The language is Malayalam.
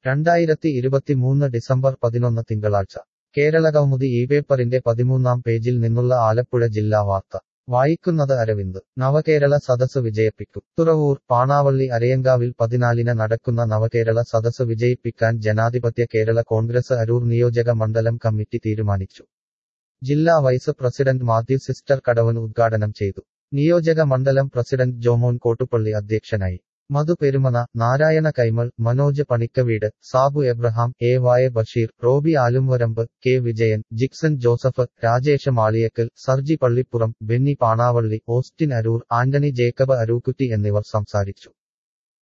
രണ്ടായിരത്തി ഇരുപത്തിമൂന്ന് ഡിസംബർ പതിനൊന്ന് തിങ്കളാഴ്ച കേരളകൗമുദി ഈ പേപ്പറിന്റെ പതിമൂന്നാം പേജിൽ നിന്നുള്ള ആലപ്പുഴ ജില്ലാ വാർത്ത വായിക്കുന്നത് അരവിന്ദ് നവകേരള സദസ് വിജയിപ്പിക്കും തുറവൂർ പാണാവള്ളി അരയങ്കാവിൽ പതിനാലിന് നടക്കുന്ന നവകേരള സദസ് വിജയിപ്പിക്കാൻ ജനാധിപത്യ കേരള കോൺഗ്രസ് അരൂർ നിയോജക മണ്ഡലം കമ്മിറ്റി തീരുമാനിച്ചു ജില്ലാ vice president Mathew sister Kadavan ഉദ്ഘാടനം ചെയ്തു നിയോജക മണ്ഡലം പ്രസിഡന്റ് ജോമോൻ കോട്ടുപള്ളി അധ്യക്ഷനായി Madhu Peruman Narayana Kaimal Manoj Panikkaveed Sabu Abraham A Y Basheer Roby Alumvaramb K Vijayan Jixon Joseph Rajesh Maliyakkal Sarji Pallippuram Benny Panavally Austin Aroor Antony Jacob Arookutty എന്നിവർ സംസാരിച്ചു